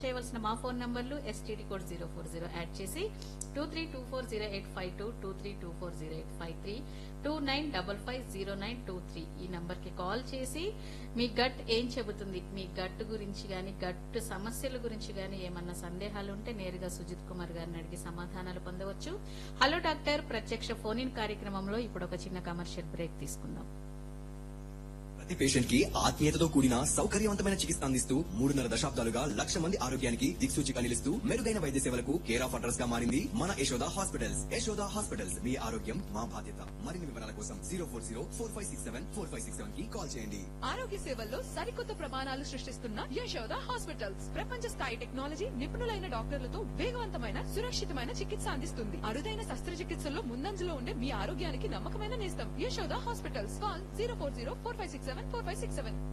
చేయవలసిన మా ఫోన్ నంబర్లు STD code zero four zero add చేసి two three two four zero eight five two two three two four zero eight five three two nine double five zero nine two three ఈ number కి call చేసి మీ gut ఏం చెబుతుంది మీ gut గురించి గాని gut సమస్యల గురించి గాని ఏమన్నా సందేహాలు ఉంటే నేరుగా సుజిత్ కుమార్ గారిని అడిగి సమాధానాలు పొందవచ్చు హలో డాక్టర్ ప్రత్యక్ష ఫోన్ ఇన్ కార్యక్రమంలో ఇప్పుడు ఒక చిన్న కమర్షియల్ బ్రేక్ తీసుకుందాం ప్రతి పేషెంట్ కి ఆత్మీయతతో కూడిన సౌకర్యవంతమైన చికిత్స అందిస్తూ మూడున్నర దశాబ్దాలుగా లక్ష మంది ఆరోగ్యానికి దిక్సూచిగా నిలుస్తూ మెరుగైన వైద్య సేవలకు కేర్ ఆఫ్ అడ్రస్ గా మారింది మన యశోద హాస్పిటల్స్ యశోద హాస్పిటల్స్ మీ ఆరోగ్యం మా బాధ్యత మరిన్ని వివరాల కోసం zero four zero four five six seven four five six seven కి కాల్ చేయండి ఆరోగ్య సేవల్లో సరికొత్త ప్రమాణాలు సృష్టిస్తున్న యశోద హాస్పిటల్స్ ప్రపంచ స్థాయి టెక్నాలజీ నిపుణులైన డాక్టర్లతో వేగవంతమైన సురక్షితమైన చికిత్స అందిస్తుంది అరుదైన శస్త్రచికిత్సల్లో ముందంజలో ఉండే మీ ఆరోగ్యానికి నమ్మకమైన నేస్తం Yashoda hospitals call zero four zero four five six seven four five six seven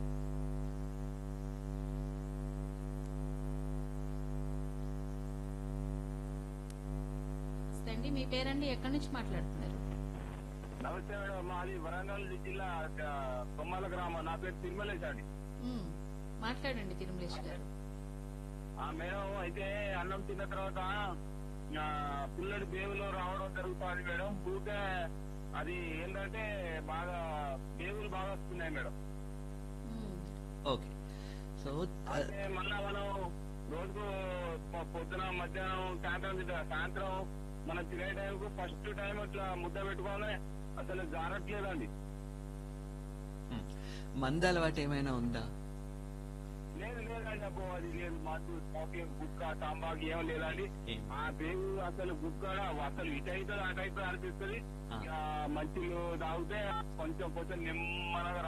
అండి మీ పేరండి ఎక్కడి నుంచి మాట్లాడుతున్నారు నమస్తే మేడం మాది వరంగల్ జిల్లా ఆ, కొమ్మాల గ్రామం నా పేరు తిరుమలేశ్ అండి మ్మ్. మాట్లాడండి తిరుమలేష్ గారు ఆ మేడం అయితే అన్నం తిన్న తర్వాత ఆ, పుల్లడి బేవులో రావడం జరుగుతుంది మేడం ఊకే అది ఏంటంటే బాగా బేవులు బాగా వస్తున్నాయి మేడం మ్మ్. ఓకే సో అయితే మళ్ళా మనం రోజుకు పొ- పొద్దున మధ్యాహ్నం సాయంత్రం తింటా సాయంత్రం మనం తినే టైంకు ఫస్ట్ టైం ఇట్లా ముద్ద పెట్టుకోవాలి అసలు జారట్లేదండి మంద అలవాటు ఏమైనా ఉందా లేదు లేదండి అబ్బో అది లేదు మాకు స్మోకింగ్ గుక్క తంబాకు ఏం లేదండి ఏం? ఆ పేరు అసలు గుక్క అసలు ఇటు అవుతుంది అటు అవుతుంది అనిపిస్తుంది ఆ. ఇక మంచిలు తాగితే కొంచెం కొంచెం నిమ్మనగా